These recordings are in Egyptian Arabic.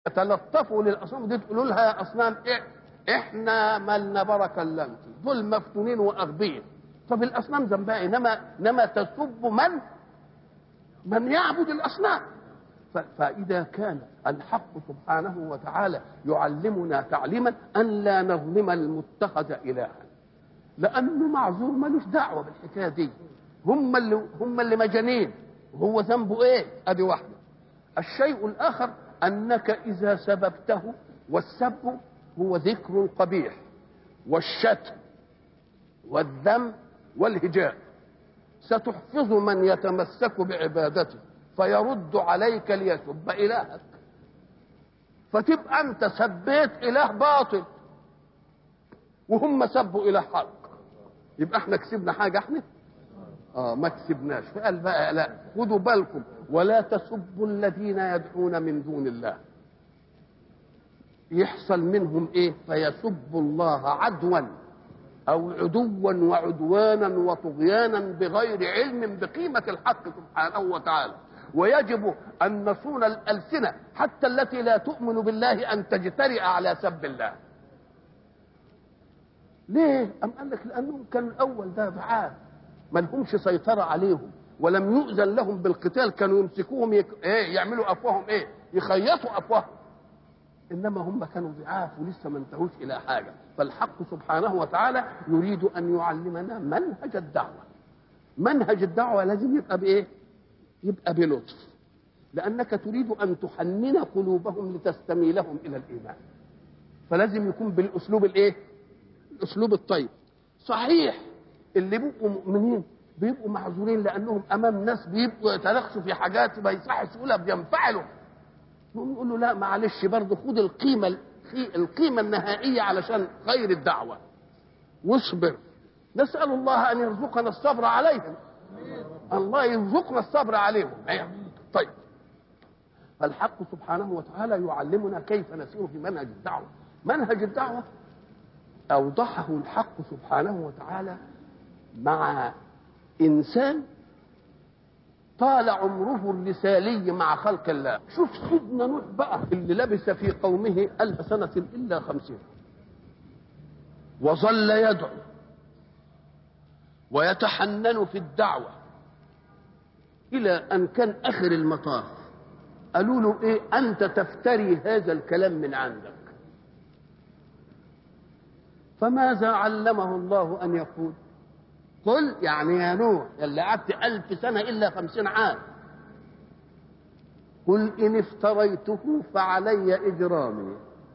تلطفوا للاصنام دي تقولوا لها يا اصنام إيه؟ احنا مالنا بركه الا انت دول مفتونين واغبياء طب الاصنام ذنبها انما انما تسب من من يعبد الاصنام ف- فاذا كان الحق سبحانه وتعالى يعلمنا تعليما ان لا نظلم المتخذ الها لانه معذور ملوش دعوه بالحكايه دي هم اللي هم اللي مجانين وهو ذنبه ايه ادي واحده الشيء الاخر انك اذا سببته والسب هو ذكر القبيح والشتم والذم والهجاء ستحفظ من يتمسك بعبادته فيرد عليك ليسب الهك فتبقى انت سبيت اله باطل وهم سبوا اله حق يبقى احنا كسبنا حاجه احنا اه ما كسبناش فقال بقى لا خدوا بالكم ولا تسبوا الذين يدعون من دون الله يحصل منهم ايه فيسبوا الله عدوا او عدوا وعدوانا وطغيانا بغير علم بقيمه الحق سبحانه وتعالى ويجب ان نصون الالسنه حتى التي لا تؤمن بالله ان تجترئ على سب الله ليه ام قال لك لانهم كانوا الاول ده ضعاف ما لهمش سيطره عليهم ولم يؤذن لهم بالقتال كانوا يمسكوهم يك... ايه يعملوا افواههم ايه يخيطوا افواههم انما هم كانوا ضعاف ولسه ما انتهوش الى حاجه فالحق سبحانه وتعالى يريد ان يعلمنا منهج الدعوه منهج الدعوه لازم يبقى بايه يبقى بلطف لانك تريد ان تحنن قلوبهم لتستميلهم الى الايمان فلازم يكون بالاسلوب الايه الاسلوب الطيب صحيح اللي بيبقوا مؤمنين بيبقوا معذورين لانهم امام ناس بيبقوا يتناقشوا في حاجات ما يصحش يقولها بينفعلوا يقوم يقول له لا معلش برضه خد القيمه القيمه النهائيه علشان خير الدعوه واصبر نسال الله ان يرزقنا الصبر عليهم الله يرزقنا الصبر عليهم طيب فالحق سبحانه وتعالى يعلمنا كيف نسير في منهج الدعوه منهج الدعوه اوضحه الحق سبحانه وتعالى مع انسان طال عمره الرسالي مع خلق الله شوف سيدنا نوح بقى اللي لبث في قومه ألف سنة إلا خمسين وظل يدعو ويتحنن في الدعوة إلى أن كان آخر المطاف قالوا له إيه أنت تفتري هذا الكلام من عندك فماذا علمه الله أن يقول قل يعني يا نوح اللي قعدت ألف سنة إلا خمسين عام قل إن افتريته فعلي إجرامي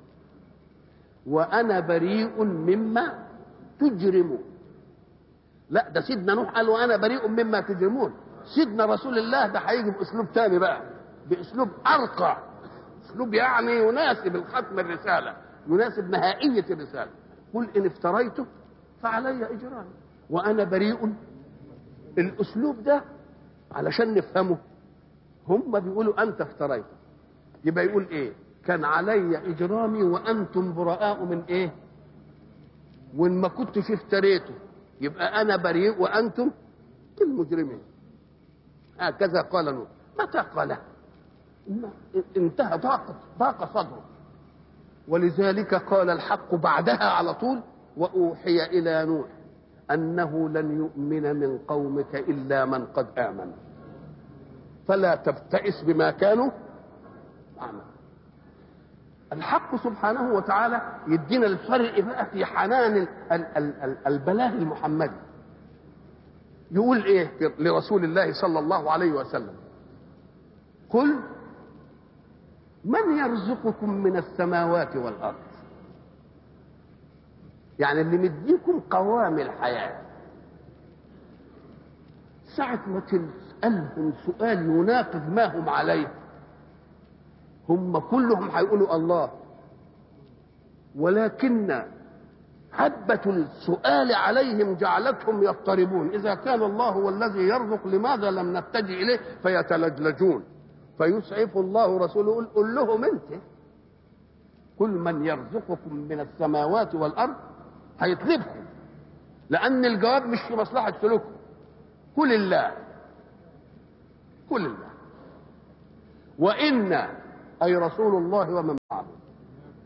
وأنا بريء مما تجرمون لا ده سيدنا نوح قال وأنا بريء مما تجرمون سيدنا رسول الله ده هيجي بأسلوب تاني بقى بأسلوب أرقى أسلوب يعني يناسب الختم الرسالة يناسب نهائية الرسالة قل إن افتريته فعلي إجرامي وانا بريء الاسلوب ده علشان نفهمه هم بيقولوا انت افتريت يبقى يقول ايه كان علي اجرامي وانتم براء من ايه وان ما كنتش افتريته يبقى انا بريء وانتم المجرمين هكذا قال نوح متى قاله انتهى ضاق ضاق صدره ولذلك قال الحق بعدها على طول واوحي الى نوح انه لن يؤمن من قومك الا من قد امن فلا تبتئس بما كانوا يعملون الحق سبحانه وتعالى يدينا الفرق بقى في حنان البلاغ المحمدي يقول ايه لرسول الله صلى الله عليه وسلم قل من يرزقكم من السماوات والارض يعني اللي مديكم قوام الحياة ساعة ما تسألهم سؤال يناقض ما هم عليه هم كلهم هيقولوا الله ولكن هبة السؤال عليهم جعلتهم يضطربون إذا كان الله هو الذي يرزق لماذا لم نتجه إليه فيتلجلجون فيسعف الله رسوله قل, قل لهم أنت كل من يرزقكم من السماوات والأرض هيطلبكم لأن الجواب مش في مصلحة سلوككم كل الله كل الله وإن أي رسول الله ومن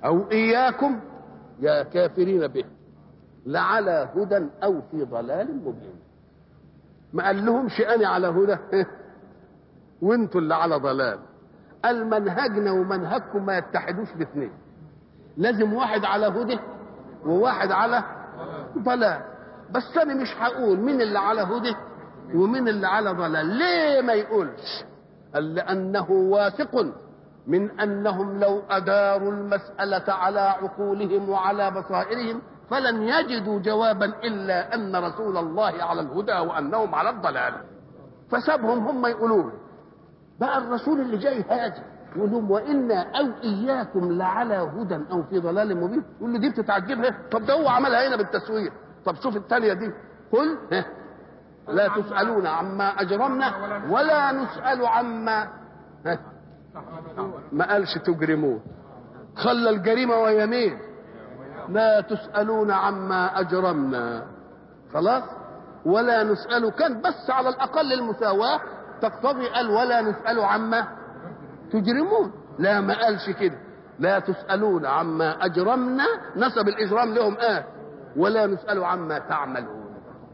او اياكم يا كافرين به لعلى هدى او في ضلال مبين ما قال لهمش انا على هدى وانتوا اللي على ضلال قال منهجنا ومنهجكم ما يتحدوش باثنين لازم واحد على هدى وواحد على ضلال بس انا مش هقول مين اللي على هدى ومين اللي على ضلال ليه ما يقولش قال لانه واثق من انهم لو اداروا المساله على عقولهم وعلى بصائرهم فلن يجدوا جوابا الا ان رسول الله على الهدى وانهم على الضلال فسابهم هم يقولون بقى الرسول اللي جاي هادي يقول لهم وانا او اياكم لعلى هدى او في ضلال مبين يقول له دي بتتعجبها طب ده هو عملها هنا بالتسويه طب شوف الثانيه دي قل ها لا تسالون عما اجرمنا ولا نسال عما ها ما قالش تجرمون خلى الجريمه ويمين لا تسالون عما اجرمنا خلاص ولا نسال كان بس على الاقل المساواه تقتضي قال ولا نسال عما تجرمون لا ما قالش كده لا تسالون عما اجرمنا نسب الاجرام لهم اه ولا نسال عما تعملون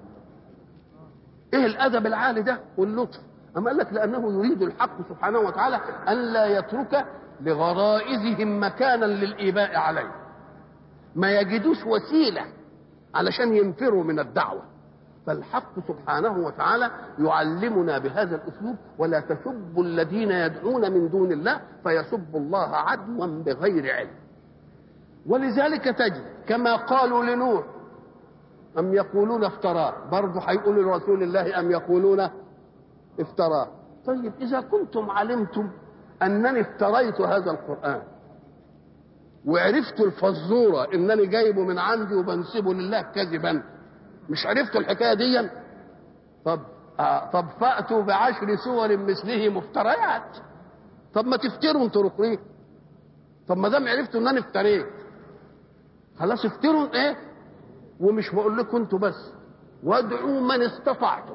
ايه الادب العالي ده واللطف اما قال لك لانه يريد الحق سبحانه وتعالى ان لا يترك لغرائزهم مكانا للايباء عليه ما يجدوش وسيله علشان ينفروا من الدعوه فالحق سبحانه وتعالى يعلمنا بهذا الاسلوب ولا تسبوا الذين يدعون من دون الله فيسبوا الله عدوا بغير علم ولذلك تجد كما قالوا لنوح أم يقولون افتراه برضه هيقولوا لرسول الله أم يقولون افتراه طيب إذا كنتم علمتم أنني افتريت هذا القرآن وعرفت الفزورة إنني جايبه من عندي وبنسبه لله كذبا مش عرفتوا الحكاية دي طب آه طب فأتوا بعشر سور مثله مفتريات طب ما تفتروا انتوا ركنين طب ما دام عرفتوا ان انا افتريت خلاص افتروا ايه ومش بقول لكم انتوا بس وادعوا من استطعتم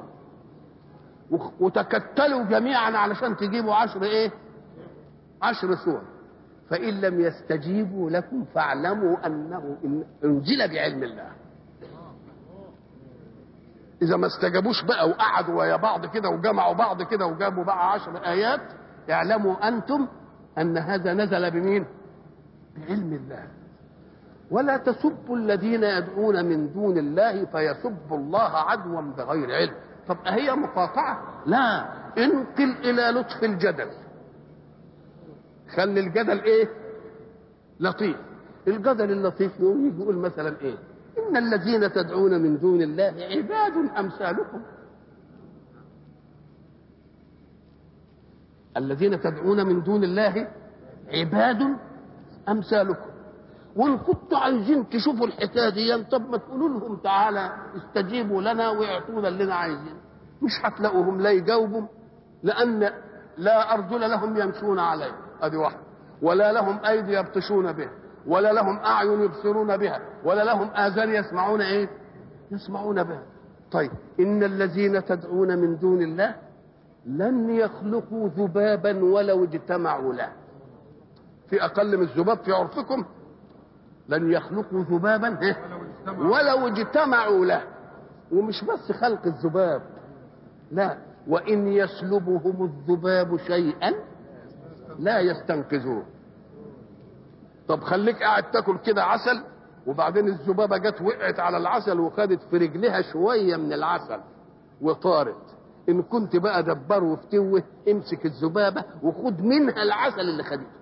وتكتلوا جميعا علشان تجيبوا عشر ايه عشر سور فإن لم يستجيبوا لكم فاعلموا أنه انزل بعلم الله إذا ما استجابوش بقى وقعدوا ويا بعض كده وجمعوا بعض كده وجابوا بقى عشر آيات اعلموا أنتم أن هذا نزل بمين؟ بعلم الله ولا تسبوا الذين يدعون من دون الله فيسبوا الله عدوا بغير علم طب هي مقاطعة لا انقل إلى لطف الجدل خلي الجدل ايه لطيف الجدل اللطيف يقول يقول مثلا ايه ان الذين تدعون من دون الله عباد امثالكم الذين تدعون من دون الله عباد امثالكم وان كنتوا عايزين تشوفوا الحكايه دي طب ما تقولوا لهم تعالى استجيبوا لنا واعطونا اللي عايزين مش هتلاقوهم لا يجاوبوا لان لا ارجل لهم يمشون عليه ادي واحده ولا لهم ايدي يبطشون بها ولا لهم اعين يبصرون بها ولا لهم اذان يسمعون ايه يسمعون بها طيب ان الذين تدعون من دون الله لن يخلقوا ذبابا ولو اجتمعوا له في اقل من الذباب في عرفكم لن يخلقوا ذبابا ولو اجتمعوا له ومش بس خلق الذباب لا وان يسلبهم الذباب شيئا لا يستنقذوه طب خليك قاعد تاكل كده عسل وبعدين الذبابه جت وقعت على العسل وخدت في رجلها شويه من العسل وطارت ان كنت بقى دبر وفتوه امسك الذبابه وخد منها العسل اللي خدته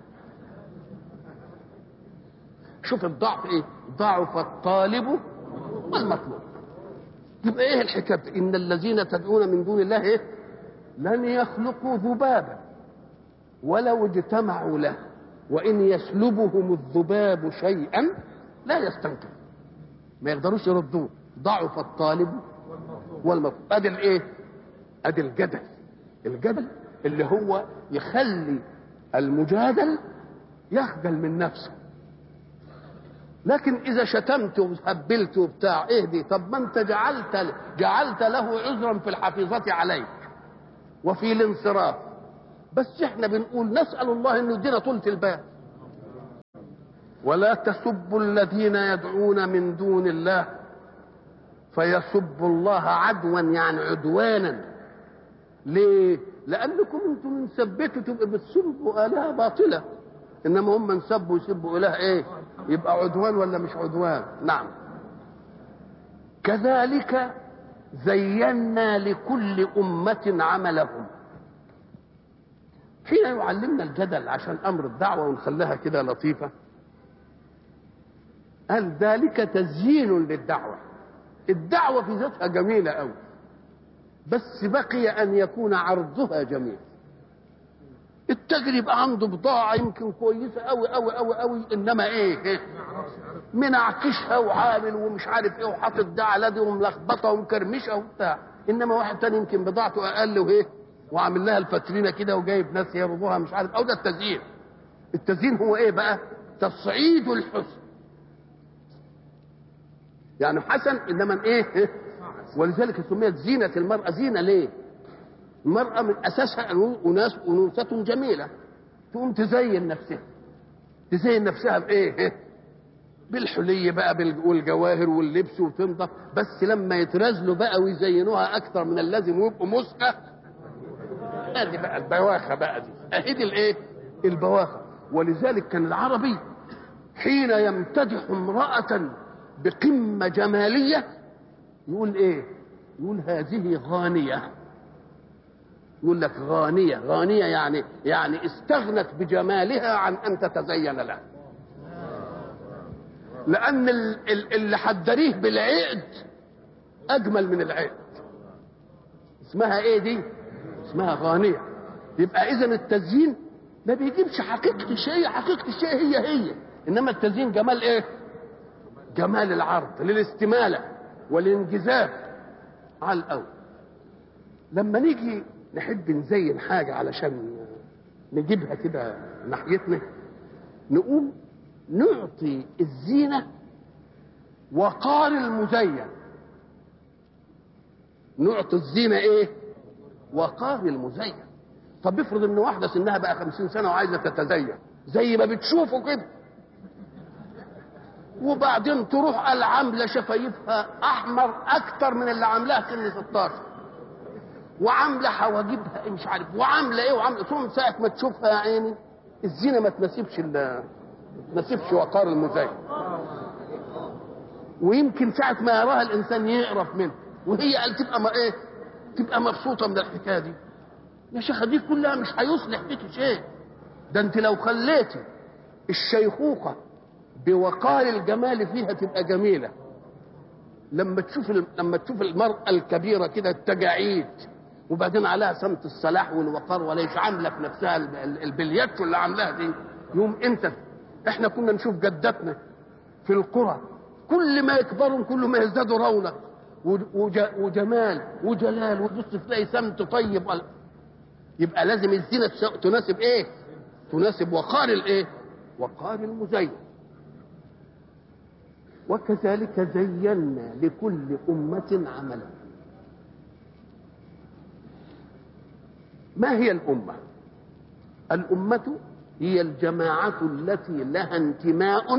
شوف الضعف ايه ضعف الطالب والمطلوب يبقى ايه الحكايه ان الذين تدعون من دون الله ايه لن يخلقوا ذبابا ولو اجتمعوا له وان يسلبهم الذباب شيئا لا يستنكر ما يقدروش يردوه ضعف الطالب والمطلوب ادي الايه ادي الجدل الجدل اللي هو يخلي المجادل يخجل من نفسه لكن اذا شتمت وهبلت وبتاع ايه دي طب ما انت جعلت جعلت له عذرا في الحفيظه عليك وفي الانصراف بس احنا بنقول نسال الله انه يدينا طولة البال ولا تسبوا الذين يدعون من دون الله فيسبوا الله عدوا يعني عدوانا ليه لانكم انتم ثبتوا تبقى بتسبوا الهه باطله انما هم نسبوا يسبوا اله ايه يبقى عدوان ولا مش عدوان نعم كذلك زينا لكل أمة عملهم حين يعلمنا الجدل عشان أمر الدعوة ونخليها كده لطيفة قال ذلك تزيين للدعوة الدعوة في ذاتها جميلة أوي بس بقي أن يكون عرضها جميل التاجر يبقى عنده بضاعة يمكن كويسة أوي أوي أوي أوي إنما إيه منعكشها وعامل ومش عارف ايه وحاطط ده على دي وملخبطه ومكرمشه وبتاع انما واحد تاني يمكن بضاعته اقل وايه وعامل لها الفترينه كده وجايب ناس يرضوها مش عارف او ده التزيين التزيين هو ايه بقى تصعيد الحسن يعني حسن انما ايه ولذلك سميت زينه المراه زينه ليه المراه من اساسها اناس انوثه جميله تقوم تزين نفسها تزين نفسها بايه بالحلي بقى والجواهر واللبس وتنضف بس لما يترازلوا بقى ويزينوها اكثر من اللازم ويبقوا مسكه ادي بقى البواخه بقى دي اهدي الايه البواخه ولذلك كان العربي حين يمتدح امراه بقمه جماليه يقول ايه يقول هذه غانيه يقول لك غانيه غانيه يعني يعني استغنت بجمالها عن ان تتزين له لان اللي حدريه بالعقد اجمل من العقد اسمها ايه دي اسمها غانيه يبقى اذا التزيين ما بيجيبش حقيقه الشيء حقيقه الشيء هي هي انما التزيين جمال ايه جمال العرض للاستماله والانجذاب على الاول لما نيجي نحب نزين حاجه علشان نجيبها كده ناحيتنا نقوم نعطي الزينة وقار المزين نعطي الزينة ايه وقار المزين طب افرض ان واحدة سنها بقى خمسين سنة وعايزة تتزين زي ما بتشوفوا كده وبعدين تروح قال عاملة شفايفها احمر اكتر من اللي عاملاها سن 16 وعاملة حواجبها مش عارف وعاملة ايه وعاملة ثم ساعة ما تشوفها يا عيني الزينة ما تناسبش ما تسيبش وقار المزين ويمكن ساعة ما يراها الإنسان يقرف منه وهي قال تبقى ما إيه تبقى مبسوطة من الحكاية دي يا شيخة دي كلها مش هيصلح بيك شيء ده أنت لو خليتي الشيخوخة بوقار الجمال فيها تبقى جميلة لما تشوف لما تشوف المرأة الكبيرة كده التجاعيد وبعدين عليها سمت الصلاح والوقار وليش عاملة في نفسها البليات اللي عاملاها دي يوم انت احنا كنا نشوف جداتنا في القرى كل ما يكبروا كل ما يزدادوا رونق وجمال وجلال وتبص تلاقي سمت طيب يبقى لازم الزينه تناسب ايه؟ تناسب وقار الايه؟ وقار المزين وكذلك زينا لكل أمة عملا ما هي الأمة؟ الأمة هي الجماعة التي لها انتماء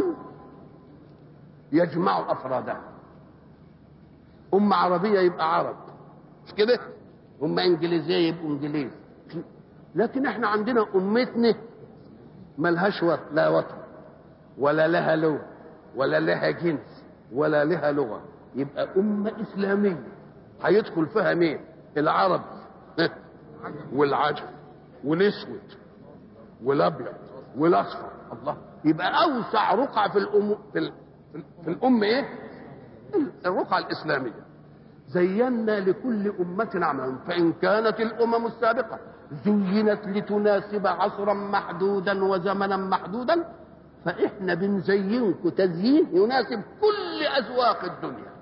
يجمع أفرادها أمة عربية يبقى عرب مش كده؟ أمة إنجليزية يبقوا إنجليز لكن احنا عندنا أمتنا ملهاش وط... لا وطن ولا لها لون ولا لها جنس ولا لها لغة يبقى أمة إسلامية هيدخل فيها مين؟ العرب والعجم والأسود والابيض والاصفر الله يبقى اوسع رقعه في الام في, ال... في الام ايه الرقعه الاسلاميه زينا لكل امه عملا فان كانت الامم السابقه زينت لتناسب عصرا محدودا وزمنا محدودا فاحنا بنزينكم تزيين يناسب كل اذواق الدنيا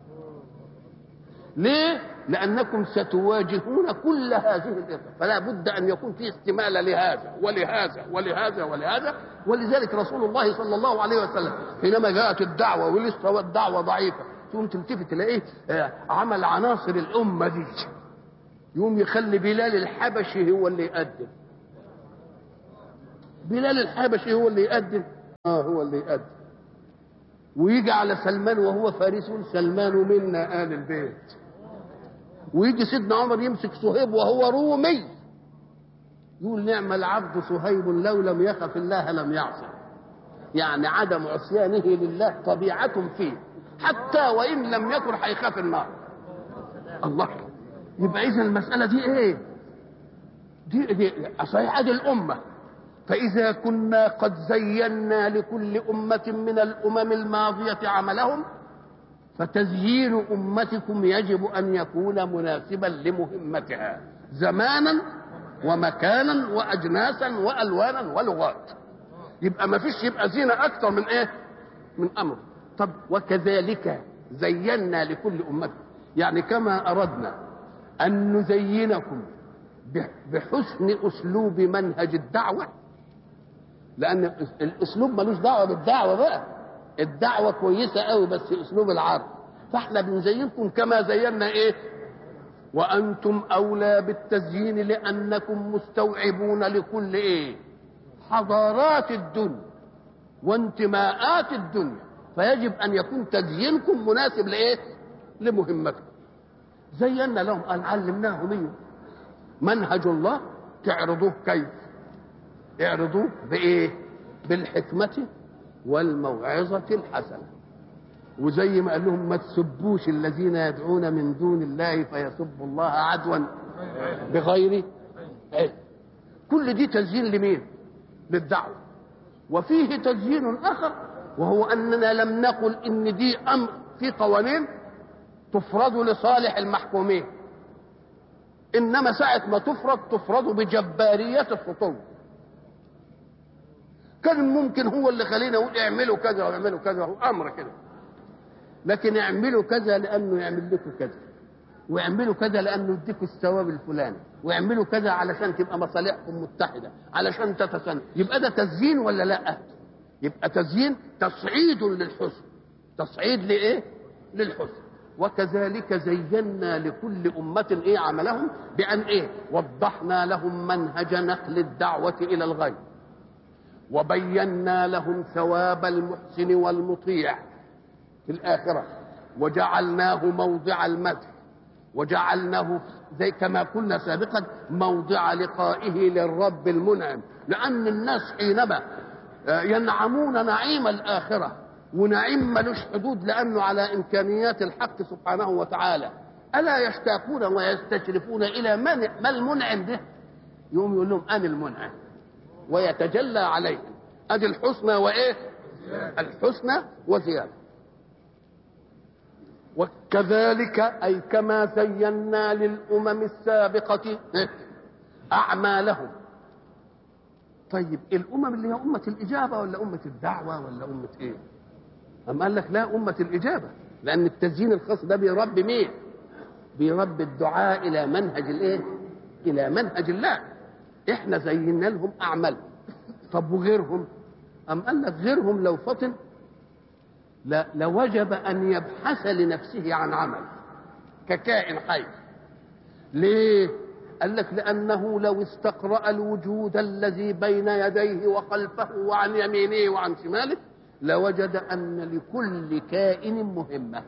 ليه لانكم ستواجهون كل هذه الإرث فلا بد ان يكون في استماله لهذا ولهذا ولهذا ولهذا ولذلك رسول الله صلى الله عليه وسلم حينما جاءت الدعوه ولسه والدعوه ضعيفه تقوم تلتفت تلاقيه عمل عناصر الامه دي يقوم يخلي بلال الحبشي هو اللي يقدم بلال الحبشي هو اللي يقدم اه هو اللي يأدي ويجي على سلمان وهو فارس سلمان منا آل البيت ويجي سيدنا عمر يمسك صهيب وهو رومي يقول نعم العبد صهيب لو لم يخف الله لم يعصي يعني عدم عصيانه لله طبيعة فيه حتى وإن لم يكن هيخاف النار الله يبقى إذا المسألة دي إيه؟ دي, دي صحيح دي الأمة فإذا كنا قد زينا لكل أمة من الأمم الماضية عملهم فتزيين أمتكم يجب أن يكون مناسبا لمهمتها زمانا ومكانا وأجناسا وألوانا ولغات يبقى ما فيش يبقى زينة أكثر من إيه؟ من أمر طب وكذلك زينا لكل أمة يعني كما أردنا أن نزينكم بحسن أسلوب منهج الدعوة لأن الأسلوب ملوش دعوة بالدعوة بقى الدعوة كويسة قوي بس أسلوب العرض فاحنا بنزينكم كما زينا إيه وأنتم أولى بالتزيين لأنكم مستوعبون لكل إيه حضارات الدنيا وانتماءات الدنيا فيجب أن يكون تزيينكم مناسب لإيه لمهمتكم زينا لهم قال علمناهم إيه منهج الله تعرضوه كيف اعرضوه بايه بالحكمة والموعظة الحسنة وزي ما قال لهم ما تسبوش الذين يدعون من دون الله فيسبوا الله عدوا بغير علم كل دي تزيين لمين للدعوة وفيه تزيين آخر وهو أننا لم نقل إن دي أمر في قوانين تفرض لصالح المحكومين انما ساعه ما تفرض تفرض بجباريه السطو كان ممكن هو اللي خلينا نقول اعملوا كذا واعملوا كذا هو امر كده لكن اعملوا كذا لانه يعمل لكم كذا واعملوا كذا لانه يديكم الثواب الفلاني واعملوا كذا علشان تبقى مصالحكم متحده علشان تتسنى يبقى ده تزيين ولا لا يبقى تزيين تصعيد للحسن تصعيد لايه للحسن وكذلك زينا لكل أمة إيه عملهم بأن إيه وضحنا لهم منهج نقل الدعوة إلى الغيب وبينا لهم ثواب المحسن والمطيع في الآخرة وجعلناه موضع المدح وجعلناه زي كما قلنا سابقا موضع لقائه للرب المنعم لأن الناس حينما ينعمون نعيم الآخرة ونعيم ملوش حدود لانه على امكانيات الحق سبحانه وتعالى الا يشتاقون ويستشرفون الى من ما المنعم ده يقوم يقول لهم انا المنعم ويتجلى عليهم ادي الحسنى وايه الحسنى وزياده وكذلك اي كما زينا للامم السابقه اعمالهم طيب الامم اللي هي امه الاجابه ولا امه الدعوه ولا امه ايه أم قال لك لا أمة الإجابة لأن التزيين الخاص ده بيربي مين؟ بيربي الدعاء إلى منهج الإيه؟ إلى منهج الله إحنا زينا لهم أعمالهم طب وغيرهم؟ أم قال لك غيرهم لو فطن لا لوجب أن يبحث لنفسه عن عمل ككائن حي ليه؟ قال لك لأنه لو استقرأ الوجود الذي بين يديه وخلفه وعن يمينه وعن شماله لوجد ان لكل كائن مهمه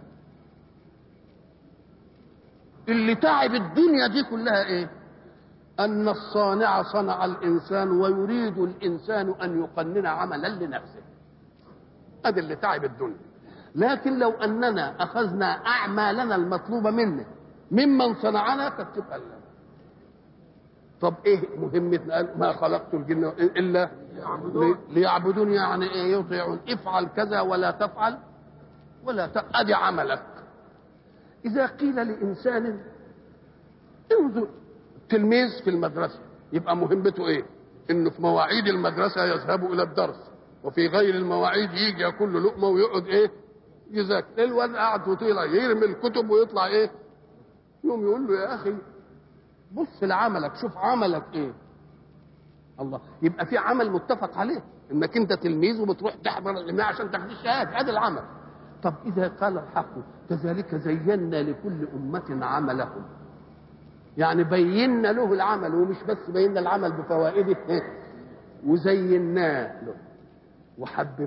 اللي تعب الدنيا دي كلها ايه ان الصانع صنع الانسان ويريد الانسان ان يقنن عملا لنفسه هذا اللي تعب الدنيا لكن لو اننا اخذنا اعمالنا المطلوبه منا ممن صنعنا كانت تبقى طب ايه مهمتنا قال ما خلقت الجن الا ليعبدون يعني ايه يطيعون افعل كذا ولا تفعل ولا ت... ادي عملك اذا قيل لانسان انظر تلميذ في المدرسه يبقى مهمته ايه انه في مواعيد المدرسه يذهب الى الدرس وفي غير المواعيد يجي ياكل له لقمه ويقعد ايه يذاكر الواد قاعد وطيلة يرمي الكتب ويطلع ايه يوم يقول له يا اخي بص لعملك شوف عملك ايه الله يبقى في عمل متفق عليه انك انت تلميذ وبتروح تحضر الجماعه عشان تاخد الشهاده هذا العمل طب اذا قال الحق كذلك زينا لكل امه عملهم يعني بينا له العمل ومش بس بينا العمل بفوائده وزيناه له وحبب